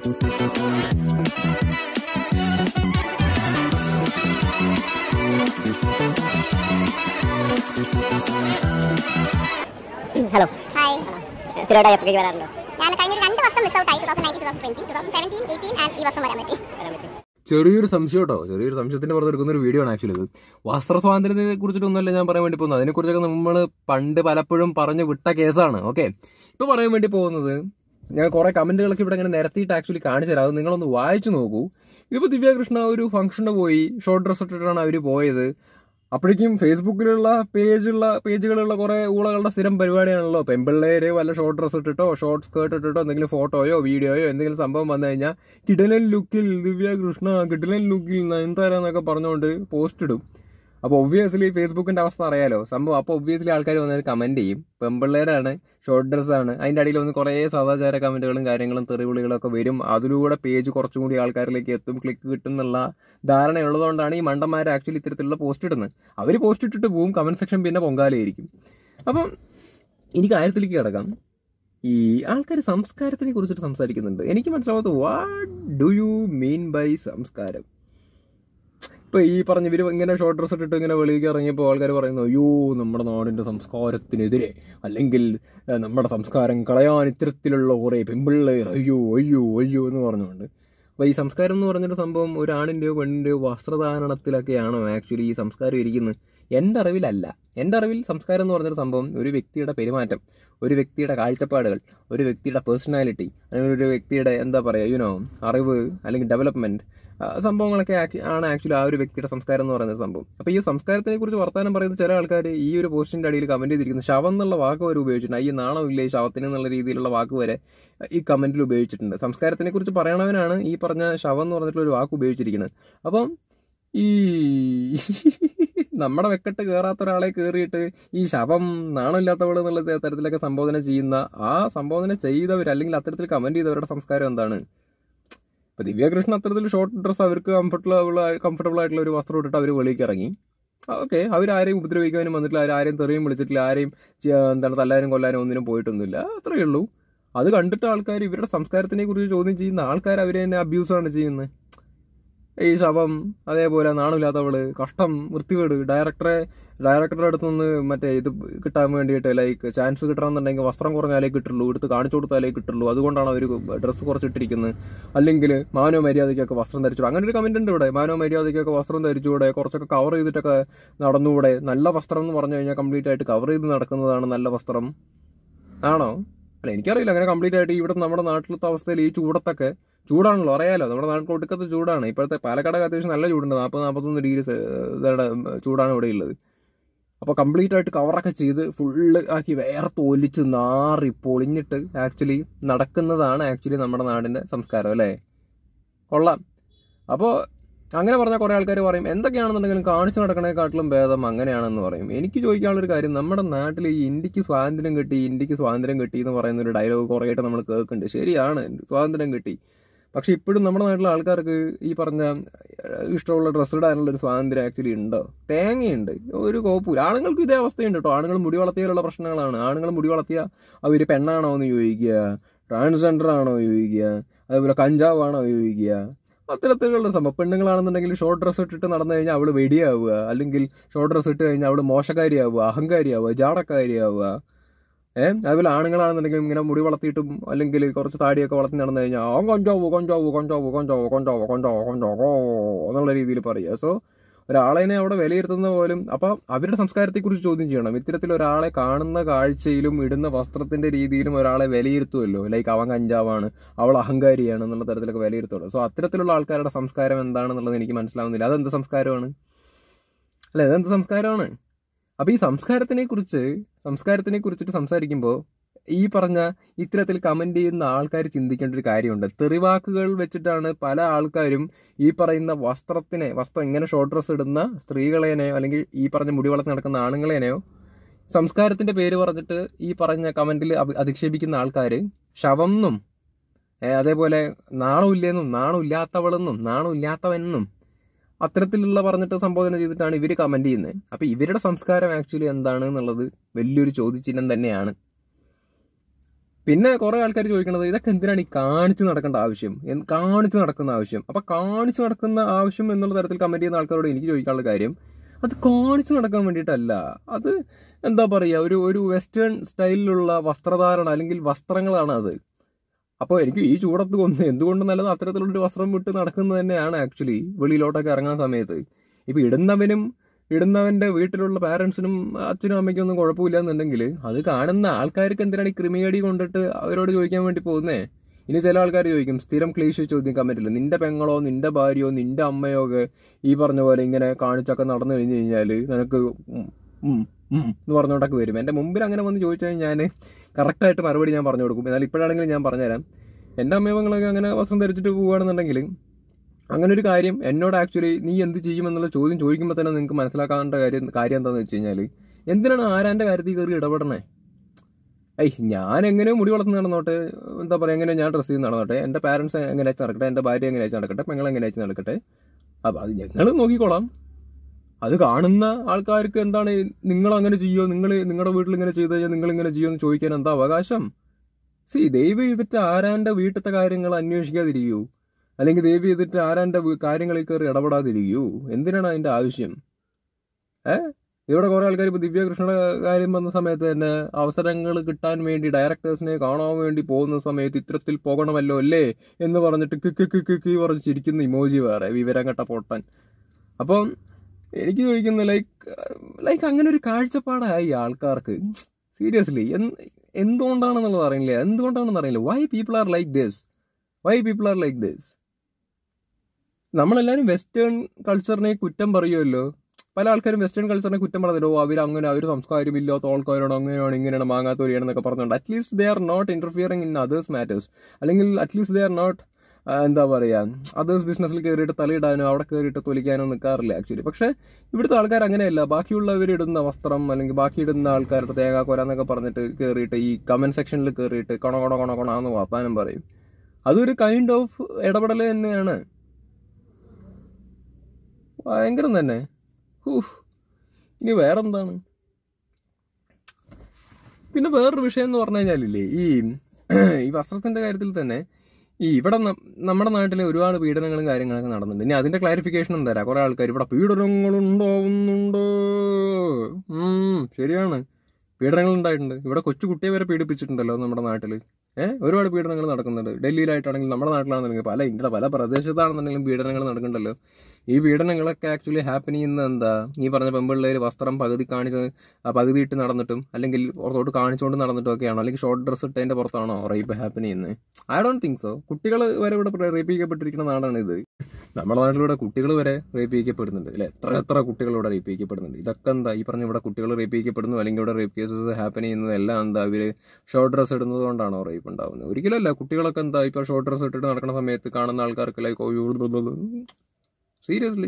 hello hi സ്ഥിരമായിട്ട് എപ്പോഴേക്ക് വരാറുണ്ടോ ഞാൻ കഴിഞ്ഞ രണ്ട് വർഷം മിസ് ഔട്ട് ആയി two thousand nineteen two thousand twenty two thousand seventeen eighteen and ഈ വർഷം വരാൻ പറ്റി വരാൻ പറ്റും ചെറിയൊരു സംശയം കേട്ടോ ചെറിയൊരു സംശയത്തിന്റെ പുറത്ത് എടുക്കുന്ന ഒരു വീഡിയോ ആണ് ആക്ച്വലി ഇത് വസ്ത്ര സ്വാതന്ത്ര്യത്തെ കുറിച്ചിട്ടൊന്നുമല്ല ഞാൻ പറയാൻ വേണ്ടി പോകുന്നത് അതിനെക്കുറിച്ചൊക്കെ നമ്മൾ പണ്ട് പലപ്പോഴും പറഞ്ഞു വിട്ട കേസാണ് ഓക്കെ ഇപ്പൊ പറയാൻ വേണ്ടി പോകുന്നത് ഞാൻ കുറെ കമന്റുകളൊക്കെ ഇവിടെ ഇങ്ങനെ നിരത്തിയിട്ട് ആക്ച്വലി കാണിച്ചു തരാം അത് നിങ്ങളൊന്ന് വായിച്ചു നോക്കൂ ഇതിപ്പോ ദിവ്യകൃഷ്ണ ഒരു ഫംഗ്ഷന് പോയി ഷോർട്ട് ഡ്രസ് ഇട്ടിട്ടാണ് അവർ പോയത് അപ്പോഴേക്കും ഫേസ്ബുക്കിലുള്ള പേജുള്ള പേജുകളുള്ള കുറെ ഊളകളുടെ സ്ഥിരം പരിപാടിയാണല്ലോ പെമ്പിള്ളേര് വല്ല ഷോർട്ട് ഡ്രസ് ഇട്ടിട്ടോ ഷോർട്ട് സ്കേർട്ട് ഇട്ടിട്ടോ എന്തെങ്കിലും ഫോട്ടോയോ വീഡിയോയോ എന്തെങ്കിലും സംഭവം വന്നു കഴിഞ്ഞാൽ കിടിലൻ ലുക്കിൽ ദിവ്യ കൃഷ്ണ കിടിലൻ ലുക്കിൽ നയൻതാര എന്നൊക്കെ പറഞ്ഞുകൊണ്ട് പോസ്റ്റ് ഇടും അപ്പോൾ ഒബ്വിയസ്ലി ഫേസ്ബുക്കിന്റെ അവസ്ഥ അറിയാലോ സംഭവം അപ്പോൾ ഒബ്വിയസ്ലി ആൾക്കാർ വന്നിട്ട് കമന്റ് ചെയ്യും പെമ്പിള്ളേരാണ് ഷോർട്ട് ഡ്രസ് ആണ് അതിന്റെ അടിയിൽ ഒന്ന് കുറേ സദാചാര കമന്റുകളും കാര്യങ്ങളും തെറിവിളികളും ഒക്കെ വരും അതിലൂടെ പേജ് കുറച്ചും കൂടി ആൾക്കാരിലേക്ക് എത്തും ക്ലിക്ക് കിട്ടും എന്നുള്ള ധാരണയുള്ളതുകൊണ്ടാണ് ഈ മണ്ടന്മാർ ആക്ച്വലി ഇത്തരത്തിലുള്ള പോസ്റ്റ് ഇടുന്നത് അവർ പോസ്റ്റ് ഇട്ടിട്ട് പോവും കമന്റ് സെക്ഷൻ പിന്നെ പൊങ്കാലയായിരിക്കും അപ്പം ഇനി കാര്യത്തിലേക്ക് കിടക്കാം ഈ ആൾക്കാർ സംസ്കാരത്തിനെ കുറിച്ചിട്ട് സംസാരിക്കുന്നുണ്ട് എനിക്ക് മനസ്സിലാവാത്ത what do you mean by സംസ്കാരം ഇപ്പൊ ഈ പറഞ്ഞ ഇവര് ഇങ്ങനെ ഷോർട്ട് ഡ്രസ് ഇട്ടിട്ട് ഇങ്ങനെ വെളിയിലേക്ക് ഇറങ്ങിയപ്പോൾ ആൾക്കാർ പറയുന്നു അയ്യോ നമ്മുടെ നാടിന്റെ സംസ്കാരത്തിനെതിരെ അല്ലെങ്കിൽ ഏഹ്, നമ്മുടെ സംസ്കാരം കളയാൻ ഇത്തരത്തിലുള്ള കുറെ പെമ്പിള്ളേർ അയ്യോ അയ്യോ അയ്യോ എന്ന് പറഞ്ഞുകൊണ്ട് അപ്പൊ ഈ സംസ്കാരം എന്ന് പറഞ്ഞൊരു സംഭവം ഒരു ആണിന്റെയോ പെണ്ണിന്റെയോ വസ്ത്രധാരണത്തിലൊക്കെയാണോ ആക്ച്വലി ഈ സംസ്കാരം ഇരിക്കുന്നത് എൻ്റെ അറിവിലല്ല എൻ്റെ അറിവിൽ സംസ്കാരം എന്ന് പറഞ്ഞൊരു സംഭവം ഒരു വ്യക്തിയുടെ പെരുമാറ്റം ഒരു വ്യക്തിയുടെ കാഴ്ചപ്പാടുകൾ ഒരു വ്യക്തിയുടെ പേഴ്സണാലിറ്റി അല്ലെങ്കിൽ ഒരു വ്യക്തിയുടെ എന്താ പറയുക യുനോ അറിവ് അല്ലെങ്കിൽ ഡെവലപ്മെന്റ് ആ, സംഭവങ്ങളൊക്കെ ആക്ച്വ- ആണ് ആക്ച്വലി ആ ഒരു വ്യക്തിയുടെ സംസ്കാരം എന്ന് പറയുന്ന സംഭവം അപ്പോൾ ഈ സംസ്കാരത്തിനെ കുറിച്ച് വർത്തമാനം പറയുന്ന ചില ആൾക്കാർ ഈ ഒരു പോസ്റ്റിന്റെ അടിയിൽ കമന്റ് ചെയ്തിരിക്കുന്നത് ശവം എന്നുള്ള വാക്ക് വരെ ഉപയോഗിച്ചിട്ടുണ്ട് ഈ നാണമില്ലേ ഈ ശവത്തിന് എന്നുള്ള രീതിയിലുള്ള വാക്ക് വരെ ഈ കമന്റിൽ ഉപയോഗിച്ചിട്ടുണ്ട് സംസ്കാരത്തിനെ കുറിച്ച് പറയണവനാണ് ഈ പറഞ്ഞ ശവം എന്ന് പറഞ്ഞിട്ടുള്ള ഒരു വാക്ക് ഉപയോഗിച്ചിരിക്കുന്നത് അപ്പം ഈ നമ്മുടെ വെക്കട്ട് കയറാത്ത ഒരാളെ കയറിയിട്ട് ഈ ശവം നാണമില്ലാത്തവൾ എന്നുള്ള തരത്തിലൊക്കെ സംബോധന ചെയ്യുന്ന ആ സംബോധന ചെയ്തവർ അല്ലെങ്കിൽ അത്തരത്തിൽ കമന്റ് ചെയ്തവരുടെ സംസ്കാരം എന്താണ് ഇപ്പൊ ദിവ്യകൃഷ്ണൻ അത്തരത്തിൽ ഷോർട്ട് ഡ്രസ് അവർക്ക് കംഫർട്ടബിൾ കംഫർട്ടബിൾ ആയിട്ടുള്ള ഒരു വസ്ത്രം ഇട്ടിട്ട് അവർ വെളിയിലേക്ക് ഇറങ്ങി ഓക്കെ അവരാരെയും ഉപദ്രവിക്കാനും വന്നിട്ടില്ല ആരെയും തെറിയും വിളിച്ചിട്ടില്ല ആരെയും ചെ- എന്താണ് തല്ലാനും കൊല്ലാനും ഒന്നിനും പോയിട്ടൊന്നുമില്ല അത്രയേ ഉള്ളൂ അത് കണ്ടിട്ട് ആൾക്കാർ ഇവരുടെ സംസ്കാരത്തിനെ കുറിച്ച് ചോദ്യം ചെയ്യുന്ന ആൾക്കാർ അവരെ തന്നെ അബ്യൂസാണ് ചെയ്യുന്നത് ഈ ശവം അതേപോലെ നാണില്ലാത്തവള് കഷ്ടം വൃത്തികേട് ഡയറക്ടറെ ഡയറക്ടറുടെ അടുത്ത് നിന്ന് മറ്റേ ഇത് കിട്ടാൻ വേണ്ടിയിട്ട് ലൈക്ക് ചാൻസ് കിട്ടണമെന്നുണ്ടെങ്കിൽ വസ്ത്രം കുറഞ്ഞാലേ കിട്ടുള്ളൂ എടുത്ത് കാണിച്ചു കൊടുത്താലേ കിട്ടുള്ളൂ അതുകൊണ്ടാണ് അവർ ഡ്രസ്സ് കുറച്ചിട്ടിരിക്കുന്നത് അല്ലെങ്കിൽ മാനവ മര്യാദയ്ക്കൊക്കെ വസ്ത്രം ധരിച്ചു അങ്ങനെ ഒരു കമന്റ് ഉണ്ട് ഇവിടെ മാനവ മര്യാദയ്ക്കൊക്കെ വസ്ത്രം ധരിച്ചുകൂടെ കുറച്ചൊക്കെ കവർ ചെയ്തിട്ടൊക്കെ നടന്നുകൂടെ നല്ല വസ്ത്രം എന്ന് പറഞ്ഞു കഴിഞ്ഞാൽ കംപ്ലീറ്റ് ആയിട്ട് കവർ ചെയ്ത് നടക്കുന്നതാണ് നല്ല വസ്ത്രം ആണോ അല്ല എനിക്കറിയില്ല അങ്ങനെ കംപ്ലീറ്റ് ആയിട്ട് ഇവിടെ നമ്മുടെ നാട്ടിലത്തെ അവസ്ഥയിൽ ഈ ചൂടത്തൊക്കെ ചൂടാണല്ലോ അറിയാലോ നമ്മുടെ നാട്ടിൽ ഒടുക്കത്തെ ചൂടാണ് ഇപ്പോഴത്തെ പാലക്കാടൊക്കെ അത്യാവശ്യം നല്ല ചൂടുണ്ട് നാൽപ്പത് നാൽപ്പത്തൊന്ന് ഡിഗ്രി ഇതയുടെ ചൂടാണ് ഇവിടെ ഉള്ളത് അപ്പോൾ കംപ്ലീറ്റ് ആയിട്ട് കവറൊക്കെ ചെയ്ത് ഫുള്ള് ആക്കി വേർത്ത് ഒലിച്ച് നാറി പൊളിഞ്ഞിട്ട് ആക്ച്വലി നടക്കുന്നതാണ് ആക്ച്വലി നമ്മുടെ നാടിന്റെ സംസ്കാരം അല്ലേ കൊള്ളാം അപ്പോൾ അങ്ങനെ പറഞ്ഞാൽ കുറേ ആൾക്കാർ പറയും എന്തൊക്കെയാണെന്നുണ്ടെങ്കിലും കാണിച്ചു നടക്കണേക്കാട്ടിലും ഭേദം അങ്ങനെയാണെന്ന് പറയും എനിക്ക് ചോദിക്കാനുള്ളൊരു കാര്യം നമ്മുടെ നാട്ടിൽ ഈ ഇന്ത്യക്ക് സ്വാതന്ത്ര്യം കിട്ടി ഇന്ത്യക്ക് സ്വാതന്ത്ര്യം കിട്ടി എന്ന് പറയുന്ന ഒരു ഡയലോഗ് കുറേ ആയിട്ട് നമ്മൾ കേൾക്കുന്നുണ്ട് ശരിയാണ് സ്വാതന്ത്ര്യം കിട്ടി പക്ഷെ ഇപ്പോഴും നമ്മുടെ നാട്ടിലെ ആൾക്കാർക്ക് ഈ പറഞ്ഞ ഏഹ്, ഇഷ്ടമുള്ള ഡ്രസ്സ് ഇടാനുള്ള ഒരു സ്വാതന്ത്ര്യം ആക്ച്വലി ഉണ്ടോ തേങ്ങയുണ്ട് ഒരു കോപ്പൂല ആണുങ്ങൾക്ക് ഇതേ അവസ്ഥയുണ്ട് കേട്ടോ ആണുങ്ങൾ മുടി വളർത്തിയാലുള്ള പ്രശ്നങ്ങളാണ് ആണുങ്ങൾ മുടി വളർത്തിയ അവർ പെണ്ണാണോ എന്ന് ചോദിക്കുക ട്രാൻസ്ജെൻഡർ ആണോ ചോദിക്കുക അതേപോലെ കഞ്ചാവാണോ ചോദിക്കുക അത്തരത്തിലുള്ള സംഭവം പെണ്ണുങ്ങളാണെന്നുണ്ടെങ്കിൽ ഷോർട്ട് ഡ്രസ്സ് ഇട്ടിട്ട് നടന്നു കഴിഞ്ഞാൽ അവള് വെടിയാവുക അല്ലെങ്കിൽ ഷോർട്ട് ഡ്രസ്സ് ഇട്ട് കഴിഞ്ഞാൽ അവള് മോശക്കാരിയാവുക അഹങ്കാരിയാവുക ജാടക്കാരിയാവുക ഏഹ് അതുപോലെ ആണുങ്ങളാണെന്നുണ്ടെങ്കിൽ ഇങ്ങനെ മുടി വളർത്തിയിട്ടും അല്ലെങ്കിൽ കുറച്ച് താടിയൊക്കെ വളർത്തി നടന്നു കഴിഞ്ഞാൽ ആ കൊഞ്ചാവോ കൊഞ്ചാവോ കൊഞ്ചാവോ കൊഞ്ചാവോ കൊഞ്ചാവോ കൊഞ്ചാവോ കൊഞ്ചാവോ എന്നുള്ള രീതിയിൽ പറയുക സോ ഒരാളെ അവിടെ വിലയിരുത്തുന്ന പോലും അപ്പൊ അവരുടെ സംസ്കാരത്തെക്കുറിച്ച് ചോദ്യം ചെയ്യണം ഇത്തരത്തിൽ ഒരാളെ കാണുന്ന കാഴ്ചയിലും ഇടുന്ന വസ്ത്രത്തിന്റെ രീതിയിലും ഒരാളെ വിലയിരുത്തുമല്ലോ ലൈക്ക് അവൻ കഞ്ചാവാണ് അവൾ അഹങ്കാരിയാണ് എന്നുള്ള തരത്തിലൊക്കെ വിലയിരുത്തുമല്ലോ സോ അത്തരത്തിലുള്ള ആൾക്കാരുടെ സംസ്കാരം എന്താണെന്നുള്ളത് എനിക്ക് മനസ്സിലാവുന്നില്ല അതെന്ത് സംസ്കാരമാണ് അല്ല അതെന്ത് സംസ്കാരമാണ് അപ്പൊ ഈ സംസ്കാരത്തിനെ കുറിച്ച് സംസ്കാരത്തിനെ കുറിച്ചിട്ട് സംസാരിക്കുമ്പോൾ ഈ പറഞ്ഞ ഇത്തരത്തിൽ കമന്റ് ചെയ്യുന്ന ആൾക്കാർ ചിന്തിക്കേണ്ട ഒരു കാര്യമുണ്ട് തെറിവാക്കുകൾ വെച്ചിട്ടാണ് പല ആൾക്കാരും ഈ പറയുന്ന വസ്ത്രത്തിനെ വസ്ത്രം ഇങ്ങനെ ഷോർട്ട് ഡ്രസ് ഇടുന്ന സ്ത്രീകളെയോ അല്ലെങ്കിൽ ഈ പറഞ്ഞ മുടി വളർത്തി നടക്കുന്ന ആണുങ്ങളെയോ സംസ്കാരത്തിന്റെ പേര് പറഞ്ഞിട്ട് ഈ പറഞ്ഞ കമന്റിൽ അധിക്ഷേപിക്കുന്ന ആൾക്കാർ ശവം എന്നും ഏ, അതേപോലെ നാണമില്ലെന്നും നാണമില്ലാത്തവളെന്നും നാണമില്ലാത്തവനെന്നും അത്തരത്തിലുള്ള പറഞ്ഞിട്ട് സംബോധന ചെയ്തിട്ടാണ് ഇവർ കമന്റ് ചെയ്യുന്നത് അപ്പൊ ഇവരുടെ സംസ്കാരം ആക്ച്വലി എന്താണ് എന്നുള്ളത് വലിയൊരു ചോദ്യചിഹ്നം തന്നെയാണ് പിന്നെ കുറെ ആൾക്കാർ ചോദിക്കണത് ഇതൊക്കെ എന്തിനാണ് ഈ കാണിച്ചു നടക്കേണ്ട ആവശ്യം എന്ത് കാണിച്ചു നടക്കുന്ന ആവശ്യം അപ്പൊ കാണിച്ചു നടക്കുന്ന ആവശ്യം എന്നുള്ള തരത്തിൽ കമന്റ് ചെയ്യുന്ന ആൾക്കാരോട് എനിക്ക് ചോദിക്കാനുള്ള കാര്യം അത് കാണിച്ചു നടക്കാൻ വേണ്ടിയിട്ടല്ല അത് എന്താ പറയുക ഒരു ഒരു വെസ്റ്റേൺ സ്റ്റൈലിലുള്ള വസ്ത്രധാരണ അല്ലെങ്കിൽ വസ്ത്രങ്ങളാണ് അത് അപ്പോൾ എനിക്ക് ഈ ചൂടത്ത് കൊന്ന് എന്തുകൊണ്ട് നല്ലത് അത്തരത്തിലുള്ളൊരു വസ്ത്രം വിട്ട് നടക്കുന്നത് തന്നെയാണ് ആക്ച്വലി വെളിയിലോട്ടൊക്കെ ഇറങ്ങുന്ന സമയത്ത് ഇപ്പൊ ഇടുന്നവനും ഇടുന്നവന്റെ വീട്ടിലുള്ള പാരന്റ്സിനും അച്ഛനും അമ്മയ്ക്കും ഒന്നും കുഴപ്പമില്ല എന്നുണ്ടെങ്കിൽ അത് കാണുന്ന ആൾക്കാർക്ക് എന്തിനാണ് ഈ ക്രിമികടി കൊണ്ടിട്ട് അവരോട് ചോദിക്കാൻ വേണ്ടി പോകുന്നേ ഇനി ചില ആൾക്കാർ ചോദിക്കും സ്ഥിരം ക്ലീശ ചോദ്യം കമന്റിൽ നിന്റെ പെങ്ങളോ നിന്റെ ഭാര്യയോ നിന്റെ അമ്മയോ ഒക്കെ ഈ പറഞ്ഞ പോലെ ഇങ്ങനെ കാണിച്ചൊക്കെ നടന്നു കഴിഞ്ഞു കഴിഞ്ഞാൽ നിനക്ക് ഉം, ഉം, ഉം എന്ന് പറഞ്ഞുകൊണ്ടൊക്കെ വരും എൻ്റെ മുമ്പിൽ അങ്ങനെ വന്ന് ചോദിച്ചാൽ ഞാൻ കറക്റ്റായിട്ട് മറുപടി ഞാൻ പറഞ്ഞു കൊടുക്കും എന്നാൽ ഇപ്പോഴാണെങ്കിലും ഞാൻ പറഞ്ഞുതരാം എൻ്റെ അമ്മയങ്ങളൊക്കെ അങ്ങനെ വസ്ത്രം ധരിച്ചിട്ട് പോവുകയാണെന്നുണ്ടെങ്കിൽ അങ്ങനെ ഒരു കാര്യം എന്നോട് ആക്ച്വലി നീ എന്ത് ചെയ്യുമെന്നുള്ള ചോദ്യം ചോദിക്കുമ്പോൾ തന്നെ നിങ്ങൾക്ക് മനസ്സിലാക്കാനുള്ള കാര്യം കാര്യം എന്താണെന്ന് വെച്ച് കഴിഞ്ഞാൽ എന്തിനാണ് ആരാൻ്റെ കാര്യത്തിൽ കയറി ഇടപെടണേ ഐ ഞാൻ എങ്ങനെയോ മുടി വളർന്ന് നടന്നോട്ടെ എന്താ പറയുക എങ്ങനെയോ ഞാൻ ഡ്രസ്സ് ചെയ്ത് നടന്നോട്ടെ എൻ്റെ പാരൻസ് എങ്ങനെ വെച്ച് നടക്കട്ടെ എൻ്റെ ഭാര്യ എങ്ങനെ വെച്ച് നടക്കട്ടെ പെങ്ങൾ എങ്ങനെ വെച്ച് നടക്കട്ടെ അപ്പം അത് ഞങ്ങൾ നോക്കിക്കോളാം അത് കാണുന്ന ആൾക്കാർക്ക് എന്താണ് നിങ്ങൾ അങ്ങനെ ചെയ്യോ നിങ്ങൾ നിങ്ങളുടെ വീട്ടിൽ ഇങ്ങനെ ചെയ്തു കഴിഞ്ഞാൽ നിങ്ങൾ ഇങ്ങനെ ചെയ്യോ എന്ന് ചോദിക്കാൻ എന്താ അവകാശം സി ദയവ് ചെയ്തിട്ട് ആരാന്റെ വീട്ടിലത്തെ കാര്യങ്ങൾ അന്വേഷിക്കാതിരിക്കൂ അല്ലെങ്കിൽ ദയവ് ചെയ്തിട്ട് ആരാന്റെ വീ- കാര്യങ്ങളിൽ കയറി ഇടപെടാതിരിക്കൂ എന്തിനാണ് അതിന്റെ ആവശ്യം ഏ ഇവിടെ കുറെ ആൾക്കാർ ഇപ്പൊ ദിവ്യകൃഷ്ണയുടെ കാര്യം വന്ന സമയത്ത് തന്നെ അവസരങ്ങൾ കിട്ടാൻ വേണ്ടി ഡയറക്ടേഴ്സിനെ കാണാൻ വേണ്ടി പോകുന്ന സമയത്ത് ഇത്തരത്തിൽ പോകണമല്ലോ അല്ലേ എന്ന് പറഞ്ഞിട്ട് കിക്ക് കിക്ക് കി പറഞ്ഞ് ചിരിക്കുന്ന ഇമോജി വേറെ വിവരം കെട്ട പൊട്ടൻ അപ്പം എനിക്ക് ചോദിക്കുന്ന ലൈക്ക് ലൈക്ക് അങ്ങനെ ഒരു കാഴ്ചപ്പാടായി ആൾക്കാർക്ക് സീരിയസ്ലി എന്തുകൊണ്ടാണെന്നുള്ളത് അറിയില്ല എന്തുകൊണ്ടാണെന്ന് അറിയില്ല why people are like this why people are like this നമ്മളെല്ലാവരും വെസ്റ്റേൺ കൾച്ചറിനെ കുറ്റം പറയുമല്ലോ പല ആൾക്കാരും വെസ്റ്റേൺ കൾച്ചറിനെ കുറ്റം പറഞ്ഞല്ലോ അവർ അങ്ങനെ അവർ സംസ്കാരമില്ലാത്ത ആൾക്കാരാണ് അങ്ങനെയാണ് ഇങ്ങനെയാണ് മാങ്ങാത്തോരിയാണെന്നൊക്കെ പറഞ്ഞുകൊണ്ട് at least they are not interfering in others matters അല്ലെങ്കിൽ അറ്റ്ലീസ്റ്റ് ദേ ആർ നോട്ട് എന്താ പറയാ അതേഴ്സ് ബിസിനസ്സിൽ കയറിയിട്ട് തലയിടാനോ അവിടെ കയറിയിട്ട് തൊലിക്കാനോ നിൽക്കാറില്ല ആക്ച്വലി പക്ഷേ ഇവിടുത്തെ ആൾക്കാർ അങ്ങനെയല്ല ബാക്കിയുള്ളവർ ഇടുന്ന വസ്ത്രം അല്ലെങ്കിൽ ബാക്കി ഇടുന്ന ആൾക്കാരുടെ തേങ്ങാക്കൊര എന്നൊക്കെ പറഞ്ഞിട്ട് കയറിയിട്ട് ഈ കമന്റ് സെക്ഷനിൽ കയറിയിട്ട് കൊണ കൊണ കൊണ കൊണ എന്ന് വർത്താനം പറയും അതൊരു കൈൻഡ് ഓഫ് ഇടപെടൽ തന്നെയാണ് ഭയങ്കരം തന്നെ ഹൂഫ് ഇനി വേറെന്താണ് പിന്നെ വേറൊരു വിഷയം എന്ന് പറഞ്ഞു കഴിഞ്ഞാലില്ലേ ഈ ഈ വസ്ത്രത്തിന്റെ കാര്യത്തിൽ തന്നെ ഈ ഇവിടെ ന- നമ്മുടെ നാട്ടിലെ ഒരുപാട് പീഡനങ്ങളും കാര്യങ്ങളൊക്കെ നടന്നുണ്ട് ഇനി അതിന്റെ ക്ലാരിഫിക്കേഷൻ തരാം കുറെ ആൾക്കാർ ഇവിടെ പീഡനങ്ങൾ ഉണ്ടാവുന്നുണ്ട് ഉം, ശരിയാണ് പീഡനങ്ങൾ ഉണ്ടായിട്ടുണ്ട് ഇവിടെ കൊച്ചു കുട്ടിയെ വരെ പീഡിപ്പിച്ചിട്ടുണ്ടല്ലോ നമ്മുടെ നാട്ടില് ഏഹ് ഒരുപാട് പീഡനങ്ങൾ നടക്കുന്നുണ്ട് ഡൽഹിയിലായിട്ടാണെങ്കിൽ നമ്മുടെ നാട്ടിലാണെന്നുണ്ടെങ്കിൽ പല ഇന്ത്യയുടെ പല പ്രദേശത്താണെന്നുണ്ടെങ്കിലും പീഡനങ്ങൾ നടക്കുന്നുണ്ടല്ലോ ഈ പീഡനങ്ങളൊക്കെ ആക്ച്വലി ഹാപ്പൻ ചെയ്യുന്ന എന്താ ഈ പറഞ്ഞ പെമ്പിള്ളേര് വസ്ത്രം പകുതി കാണിച്ച് ആ പകുതി ഇട്ട് നടന്നിട്ടും അല്ലെങ്കിൽ പുറത്തോട്ട് കാണിച്ചുകൊണ്ട് നടന്നിട്ടും ഒക്കെയാണോ അല്ലെങ്കിൽ ഷോർട്ട് ഡ്രസ് ഇട്ടതിന്റെ പുറത്താണോ റേപ്പ് ഹാപ്പൻ ചെയ്യുന്നത് ഐ ഡോണ്ട് തിങ്ക് സോ കുട്ടികൾ വരെ ഇവിടെ റേപ്പ് ചെയ്യപ്പെട്ടിരിക്കുന്ന നാടാണ് ഇത് നമ്മുടെ നാട്ടിലൂടെ കുട്ടികൾ വരെ റേപ്പ് ചെയ്യപ്പെടുന്നുണ്ട് അല്ലെ എത്ര എത്ര കുട്ടികൾ ഇവിടെ റേപ്പ് ചെയ്യപ്പെടുന്നുണ്ട് ഇതൊക്കെ എന്താ ഈ പറഞ്ഞ ഇവിടെ കുട്ടികൾ റേപ്പ് ചെയ്യപ്പെടുന്നു അല്ലെങ്കിൽ ഇവിടെ റേപ്പ് കേസസ് ഹാപ്പൻ ചെയ്യുന്നത് എല്ലാം എന്താ ഇവര് ഷോർട്ട് ഡ്രസ് ഇടുന്നത് കൊണ്ടാണോ റേപ്പ് ഉണ്ടാവുന്നത് ഒരിക്കലല്ല കുട്ടികളൊക്കെ എന്താ ഇപ്പൊ ഷോർട്ട് ഡ്രസ് ഇട്ടിട്ട് നടക്കുന്ന സമയത്ത് കാണുന്ന ആൾക്കാർക്ക് ലൈക്ക് സീരിയസ്ലി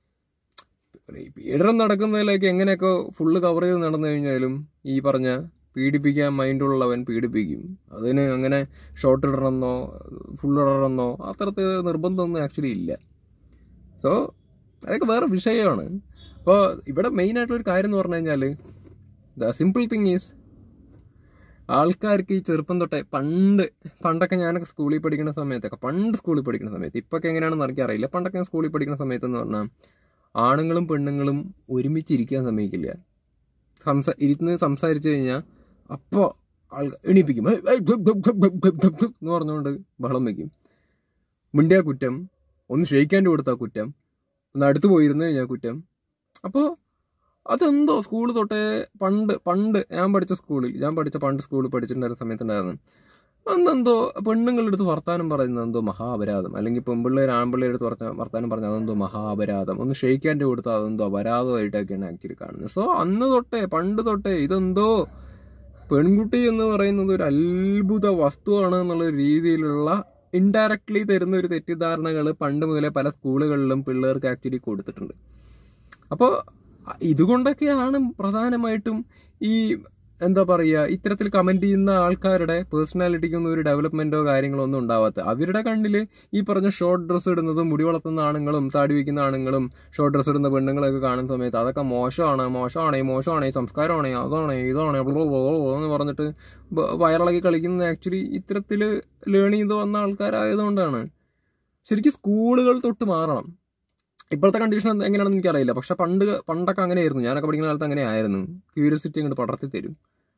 പീഡനം നടക്കുന്നതിലേക്ക് എങ്ങനെയൊക്കെ ഫുള്ള് കവർ ചെയ്ത് നടന്നു കഴിഞ്ഞാലും ഈ പറഞ്ഞ പീഡിപ്പിക്കാൻ മൈൻഡുള്ളവൻ പീഡിപ്പിക്കും അതിന് അങ്ങനെ ഷോർട്ട് ഇടണമെന്നോ ഫുൾ ഇടണമെന്നോ അത്തരത്തിൽ നിർബന്ധമൊന്നും ആക്ച്വലി ഇല്ല സോ അതൊക്കെ വേറെ വിഷയമാണ് അപ്പോൾ ഇവിടെ മെയിൻ ആയിട്ടുള്ള ഒരു കാര്യം എന്ന് പറഞ്ഞു കഴിഞ്ഞാൽ ദ സിമ്പിൾ തിങ് ഈസ് ആൾക്കാർക്ക് ഈ ചെറുപ്പം തൊട്ടേ പണ്ട് പണ്ടൊക്കെ ഞാനൊക്കെ സ്കൂളിൽ പഠിക്കുന്ന സമയത്തൊക്കെ പണ്ട് സ്കൂളിൽ പഠിക്കുന്ന സമയത്ത് ഇപ്പൊക്കെ എങ്ങനെയാണെന്ന് എനിക്കറിയില്ല പണ്ടൊക്കെ ഞാൻ സ്കൂളിൽ പഠിക്കുന്ന സമയത്ത് എന്ന് പറഞ്ഞാൽ ആണുങ്ങളും പെണ്ണുങ്ങളും ഒരുമിച്ച് ഇരിക്കാൻ സമ്മതിക്കില്ല സംസാ ഇരുന്ന് സംസാരിച്ചു കഴിഞ്ഞാൽ അപ്പോൾ ആൾക്കാർ എണീപ്പിക്കും "ഏയ്, ഏയ്, ധുപ്, ധുപ്, ധുപ്, ധുപ്, ധുപ്, ധുപ്" എന്ന് പറഞ്ഞുകൊണ്ട് ബഹളം വയ്ക്കും മിണ്ടിയ കുറ്റം ഒന്ന് ഷെയ്ക്കാൻ്റെ കൊടുത്താൽ കുറ്റം ഒന്ന് അടുത്ത് പോയിരുന്നു കഴിഞ്ഞാൽ കുറ്റം അപ്പോൾ അതെന്തോ സ്കൂൾ തൊട്ടേ പണ്ട് പണ്ട് ഞാൻ പഠിച്ച സ്കൂളിൽ ഞാൻ പഠിച്ച പണ്ട് സ്കൂളിൽ പഠിച്ചിട്ടുണ്ടായിരുന്ന സമയത്തുണ്ടായിരുന്നു അന്നെന്തോ പെണ്ണുങ്ങളുടെ അടുത്ത് വർത്താനം പറയുന്നത് എന്തോ മഹാപരാധം അല്ലെങ്കിൽ പെൺപിള്ളേർ ആൺപിള്ളേർ അടുത്ത് വർത്ത- വർത്താനം പറഞ്ഞാൽ അതെന്തോ മഹാപരാധം ഒന്ന് ഷെയ്ക്കാൻ്റെ കൊടുത്താൽ അതെന്തോ അപരാധമായിട്ടൊക്കെയാണ് ആക്ച്വലി കാണുന്നത് സോ അന്ന് തൊട്ടേ പണ്ട് തൊട്ടേ ഇതെന്തോ പെൺകുട്ടി എന്ന് പറയുന്നത് ഒരു അത്ഭുത വസ്തുവാണ് എന്നുള്ള രീതിയിലുള്ള ഇൻഡയറക്ട്ലി തരുന്ന ഒരു തെറ്റിദ്ധാരണകൾ പണ്ട് മുതലേ പല സ്കൂളുകളിലും പിള്ളേർക്ക് ആക്ച്വലി കൊടുത്തിട്ടുണ്ട് അപ്പോൾ ഇതുകൊണ്ടൊക്കെയാണ് പ്രധാനമായിട്ടും ഈ എന്താ പറയുക ഇത്തരത്തിൽ കമന്റ് ചെയ്യുന്ന ആൾക്കാരുടെ പേഴ്സണാലിറ്റിക്കൊന്നും ഒരു ഡെവലപ്മെന്റോ കാര്യങ്ങളോ ഒന്നും ഉണ്ടാവാത്ത അവരുടെ കണ്ണിൽ ഈ പറഞ്ഞ ഷോർട്ട് ഡ്രസ്സ് ഇടുന്നതും മുടി വളർത്തുന്ന ആണുങ്ങളും താടി വയ്ക്കുന്ന ആണുങ്ങളും ഷോർട്ട് ഡ്രസ്സ് ഇടുന്ന പെണ്ണുങ്ങളൊക്കെ കാണുന്ന സമയത്ത് അതൊക്കെ മോശമാണ് മോശമാണ് മോശമാണ് സംസ്കാരമാണ് അതാണ് ഇതാണ് ബ്ലോ ബ്ലോ ബ്ലോ എന്ന് പറഞ്ഞിട്ട് ബ- വയറിളക്കി കളിക്കുന്നത് ആക്ച്വലി ഇത്തരത്തിൽ ലേൺ ചെയ്ത് വന്ന ആൾക്കാരായതുകൊണ്ടാണ് ശരിക്കും സ്കൂളുകൾ തൊട്ട് മാറണം ഇപ്പോഴത്തെ കണ്ടീഷൻ എങ്ങനെയാണെന്ന് എനിക്കറിയില്ല പക്ഷെ പണ്ട് പണ്ടൊക്കെ അങ്ങനെയായിരുന്നു ഞാനൊക്കെ പഠിക്കുന്ന കാലത്ത് അങ്ങനെ ആയിരുന്നു ക്യൂരിയോസിറ്റി അങ്ങോട്ട് പടർത്തി തരും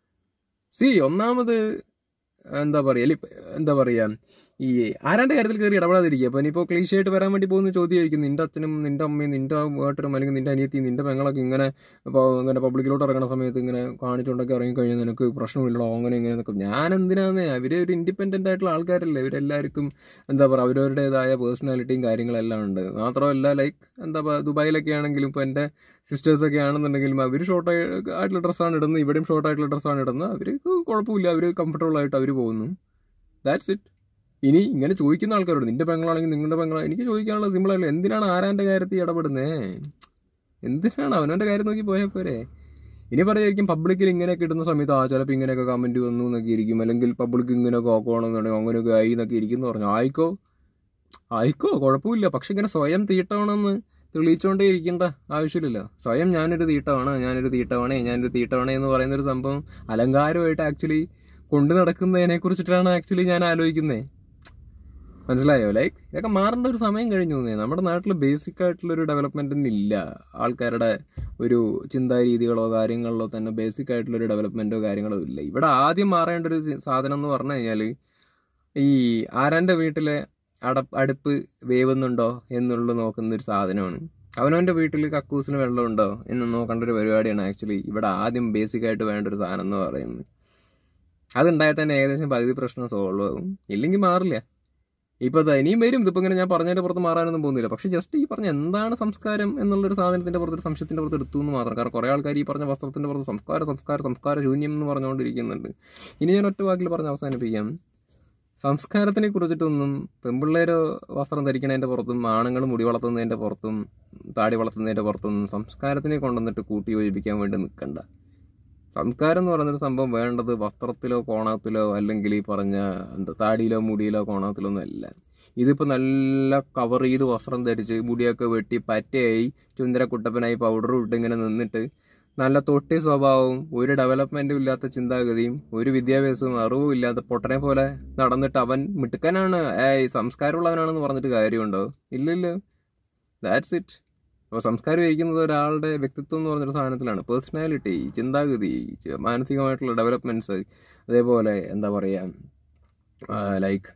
സി ഒന്നാമത് എന്താ പറയുക അല്ലെ എന്താ പറയുക ഈ ആരാന്റെ കാര്യത്തിൽ കയറി ഇടപെടാതിരിക്കുക അപ്പൊ ഇനിയിപ്പോ ക്ലീശയായിട്ട് വരാൻ വേണ്ടി പോകുന്ന ചോദ്യമായിരിക്കും നിന്റെ അച്ഛനും നിന്റെ അമ്മയും നിന്റെ ഏട്ടനും അല്ലെങ്കിൽ നിന്റെ അനിയത്തിയും നിന്റെ പെങ്ങളൊക്കെ ഇങ്ങനെ ഇപ്പൊ ഇങ്ങനെ പബ്ലിക്കിലോട്ട് ഇറങ്ങുന്ന സമയത്ത് ഇങ്ങനെ കാണിച്ചുകൊണ്ടൊക്കെ ഇറങ്ങിക്കഴിഞ്ഞാൽ നിനക്ക് പ്രശ്നമില്ലല്ലോ അങ്ങനെ ഇങ്ങനെ എന്നൊക്കെ ഞാൻ എന്തിനാന്ന് അവര് ഒരു ഇൻഡിപെൻഡന്റ് ആയിട്ടുള്ള ആൾക്കാരല്ലേ ഇവരെല്ലാവർക്കും എന്താ പറയുക അവരവരുടേതായ പേഴ്സണാലിറ്റിയും കാര്യങ്ങളെല്ലാം ഉണ്ട് മാത്രമല്ല ലൈക്ക് എന്താ പറയുക ദുബായിലൊക്കെ ആണെങ്കിലും ഇപ്പോൾ എൻ്റെ സിസ്റ്റേഴ്സ് ഒക്കെ ആണെന്നുണ്ടെങ്കിലും അവർ ഷോർട്ട് ആയിട്ടുള്ള ഡ്രസ്സാണ് ഇടുന്നത് ഇവിടെയും ഷോർട്ട് ആയിട്ടുള്ള ഡ്രസ്സാണ് ഇടുന്നത് അവർക്ക് കുഴപ്പമില്ല അവർ കംഫർട്ടബിൾ ആയിട്ട് അവർ പോകുന്നു ദാറ്റ്സ് ഇറ്റ് ഇനി ഇങ്ങനെ ചോദിക്കുന്ന ആൾക്കാരോട് നിന്റെ പെങ്ങളാണെങ്കിൽ നിങ്ങളുടെ പെങ്ങളാണ് എനിക്ക് ചോദിക്കാനുള്ള സിമ്പിൾ അല്ല എന്തിനാണ് ആരാൻ്റെ കാര്യത്തിൽ ഇടപെടുന്നേ എന്തിനാണ് അവനവൻ്റെ കാര്യം നോക്കി പോയാൽ പോരെ ഇനി പറയായിരിക്കും പബ്ലിക്കിൽ ഇങ്ങനെയൊക്കെ ഇടുന്ന സമയത്ത് ആ ചിലപ്പോൾ ഇങ്ങനെയൊക്കെ കമൻറ്റ് വന്നു എന്നൊക്കെ ഇരിക്കും അല്ലെങ്കിൽ പബ്ലിക് ഇങ്ങനെയൊക്കെ ആക്കുകയാണെന്നുണ്ടെങ്കിൽ അങ്ങനെയൊക്കെ ആയി എന്നൊക്കെ ഇരിക്കും എന്ന് പറഞ്ഞു ആയിക്കോ ആയിക്കോ കുഴപ്പമില്ല പക്ഷെ ഇങ്ങനെ സ്വയം തീട്ടണമെന്ന് തെളിയിച്ചുകൊണ്ടേ ഇരിക്കേണ്ട ആവശ്യമില്ലല്ലോ സ്വയം ഞാനൊരു തീട്ടമാണ് ഞാനൊരു തീട്ടമാണേ ഞാനൊരു തീട്ടമാണേ എന്ന് പറയുന്ന ഒരു സംഭവം അലങ്കാരമായിട്ട് ആക്ച്വലി കൊണ്ടു നടക്കുന്നതിനെ കുറിച്ചിട്ടാണ് ആക്ച്വലി ഞാൻ ആലോചിക്കുന്നത് മനസ്സിലായോ ലൈക്ക് ഇതൊക്കെ മാറേണ്ട ഒരു സമയം കഴിഞ്ഞു തോന്നിയേ നമ്മുടെ നാട്ടിൽ ബേസിക് ആയിട്ടുള്ള ഒരു ഡെവലപ്മെന്റ് ഇല്ല ആൾക്കാരുടെ ഒരു ചിന്താ രീതികളോ കാര്യങ്ങളിലോ തന്നെ ബേസിക് ആയിട്ടുള്ള ഒരു ഡെവലപ്മെന്റോ കാര്യങ്ങളോ ഇല്ല ഇവിടെ ആദ്യം മാറേണ്ട ഒരു സി- സാധനം എന്ന് പറഞ്ഞു കഴിഞ്ഞാൽ ഈ ആരാന്റെ വീട്ടിലെ അട അടുപ്പ് വേവുന്നുണ്ടോ എന്നുള്ളത് നോക്കുന്ന ഒരു സാധനമാണ് അവനവന്റെ വീട്ടിൽ കക്കൂസിന് വെള്ളമുണ്ടോ എന്ന് നോക്കേണ്ട ഒരു പരിപാടിയാണ് ആക്ച്വലി ഇവിടെ ആദ്യം ബേസിക് ആയിട്ട് വേണ്ട ഒരു സാധനം എന്ന് പറയുന്നത് അതുണ്ടായാൽ തന്നെ ഏകദേശം പകുതി പ്രശ്നം സോൾവ് ആകും ഇല്ലെങ്കിൽ മാറില്ല ഇപ്പൊ ദാ ഇനിയും വരും ഇതിപ്പോ ഇങ്ങനെ ഞാൻ പറഞ്ഞതിന്റെ പുറത്ത് മാറാനൊന്നും പോകുന്നില്ല പക്ഷെ ജസ്റ്റ് ഈ പറഞ്ഞ എന്താണ് സംസ്കാരം എന്നുള്ളൊരു സാധനത്തിന്റെ പുറത്ത് ഒരു സംശയത്തിന്റെ പുറത്ത് എടുത്തു എന്ന് മാത്രം കാരണം കുറെ ആൾക്കാർ ഈ പറഞ്ഞ വസ്ത്രത്തിന്റെ പുറത്ത് സംസ്കാരം സംസ്കാരം സംസ്കാര ശൂന്യം എന്ന് പറഞ്ഞുകൊണ്ടിരിക്കുന്നുണ്ട് ഇനി ഞാൻ ഒറ്റ വാക്കിൽ പറഞ്ഞ് അവസാനിപ്പിക്കാം സംസ്കാരത്തിനെ കുറിച്ചിട്ടൊന്നും പെൺപിള്ളേരോ വസ്ത്രം ധരിക്കണതിന്റെ പുറത്തും ആണുങ്ങൾ മുടി വളർത്തുന്നതിന്റെ പുറത്തും താടി വളർത്തുന്നതിന്റെ പുറത്തും സംസ്കാരത്തിനെ കൊണ്ടുവന്നിട്ട് കൂട്ടി യോജിപ്പിക്കാൻ വേണ്ടി നിൽക്കണ്ട സംസ്കാരം എന്ന് പറയുന്നൊരു സംഭവം വേണ്ടത് വസ്ത്രത്തിലോ കോണത്തിലോ അല്ലെങ്കിൽ ഈ പറഞ്ഞ എന്താ താടിയിലോ മുടിയിലോ കോണത്തിലോ ഒന്നും അല്ല ഇതിപ്പോൾ നല്ല കവർ ചെയ്ത് വസ്ത്രം ധരിച്ച് മുടിയൊക്കെ വെട്ടി പറ്റയായി ചുന്ദര കുട്ടപ്പനായി പൗഡർ ഇട്ട് ഇങ്ങനെ നിന്നിട്ട് നല്ല തൊട്ടി സ്വഭാവവും ഒരു ഡെവലപ്മെന്റും ഇല്ലാത്ത ചിന്താഗതിയും ഒരു വിദ്യാഭ്യാസവും അറിവും ഇല്ലാത്ത പൊട്ടനെ പോലെ നടന്നിട്ട് അവൻ മിടുക്കനാണ് ഏയ് സംസ്കാരമുള്ളവനാണെന്ന് പറഞ്ഞിട്ട് കാര്യമുണ്ടോ ഇല്ലല്ലോ ദാറ്റ്സ് ഇറ്റ് അപ്പോൾ സംസ്കാരം ഇരിക്കുന്നത് ഒരാളുടെ വ്യക്തിത്വം എന്ന് പറഞ്ഞൊരു സാധനത്തിലാണ് പേഴ്സണാലിറ്റി ചിന്താഗതി ച- മാനസികമായിട്ടുള്ള ഡെവലപ്മെന്റ്സ് അതേപോലെ എന്താ പറയുക ലൈക്ക്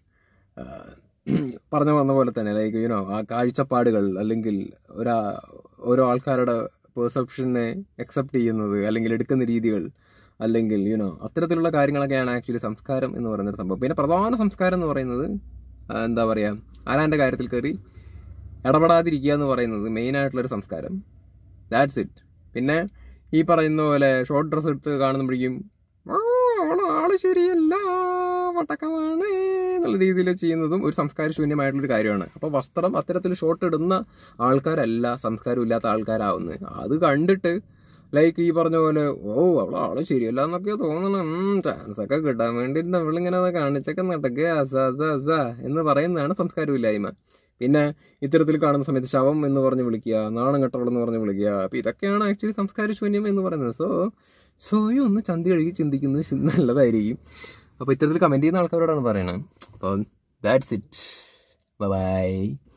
പറഞ്ഞു വന്ന പോലെ തന്നെ ലൈക്ക് യുനോ ആ കാഴ്ചപ്പാടുകൾ അല്ലെങ്കിൽ ഒരാ ഓരോ ആൾക്കാരുടെ പെർസെപ്ഷനെ അക്സെപ്റ്റ് ചെയ്യുന്നത് അല്ലെങ്കിൽ എടുക്കുന്ന രീതികൾ അല്ലെങ്കിൽ യുനോ അത്തരത്തിലുള്ള കാര്യങ്ങളൊക്കെയാണ് ആക്ച്വലി സംസ്കാരം എന്ന് പറയുന്നൊരു സംഭവം പിന്നെ പ്രധാന സംസ്കാരം എന്ന് പറയുന്നത് ആ, എന്താ പറയുക ആരാൻ്റെ കാര്യത്തിൽ കയറി ഇടപെടാതിരിക്കുക എന്ന് പറയുന്നത് മെയിൻ ആയിട്ടുള്ളൊരു സംസ്കാരം ദാറ്റ്സ് ഇറ്റ് പിന്നെ ഈ പറയുന്ന പോലെ ഷോർട്ട് ഡ്രസ്സ് ഇട്ട് കാണുമ്പോഴേക്കും "ആ, അവള് ആള് ശരിയല്ല വട്ടക്കമാണ് എന്നുള്ള രീതിയിൽ ചെയ്യുന്നതും ഒരു സംസ്കാര ശൂന്യമായിട്ടുള്ളൊരു കാര്യമാണ് അപ്പോൾ വസ്ത്രം അത്തരത്തിൽ ഷോർട്ട് ഇടുന്ന ആൾക്കാരല്ല സംസ്കാരം ഇല്ലാത്ത ആൾക്കാരാവുന്നത് അത് കണ്ടിട്ട് ലൈക്ക് ഈ പറഞ്ഞ പോലെ ഓ അവളെ ആള് ശരിയല്ല എന്നൊക്കെ തോന്നണം ചാൻസ് ഒക്കെ കിട്ടാൻ വേണ്ടിയിട്ട് അവളിങ്ങനെ അത് കാണിച്ചൊക്കെ നടക്കുക അസ അസ അസ എന്ന് പറയുന്നതാണ് സംസ്കാരമില്ലായ്മ പിന്നെ ഇത്തരത്തിൽ കാണുന്ന സമയത്ത് ശവം എന്ന് പറഞ്ഞ് വിളിക്കുക നാണം കെട്ടവൾ എന്ന് പറഞ്ഞ് വിളിക്കുക അപ്പൊ ഇതൊക്കെയാണ് ആക്ച്വലി സംസ്കാര ശൂന്യം എന്ന് പറയുന്നത് സോ സ്വയം ഒന്ന് ചന്തി കഴുകി ചിന്തിക്കുന്നത് ശ- നല്ലതായിരിക്കും അപ്പൊ ഇത്തരത്തിൽ കമന്റ് ചെയ്യുന്ന ആൾക്കാരോടാണ് പറയണത് അപ്പോൾ ദാറ്റ്സ് ഇറ്റ് ബൈ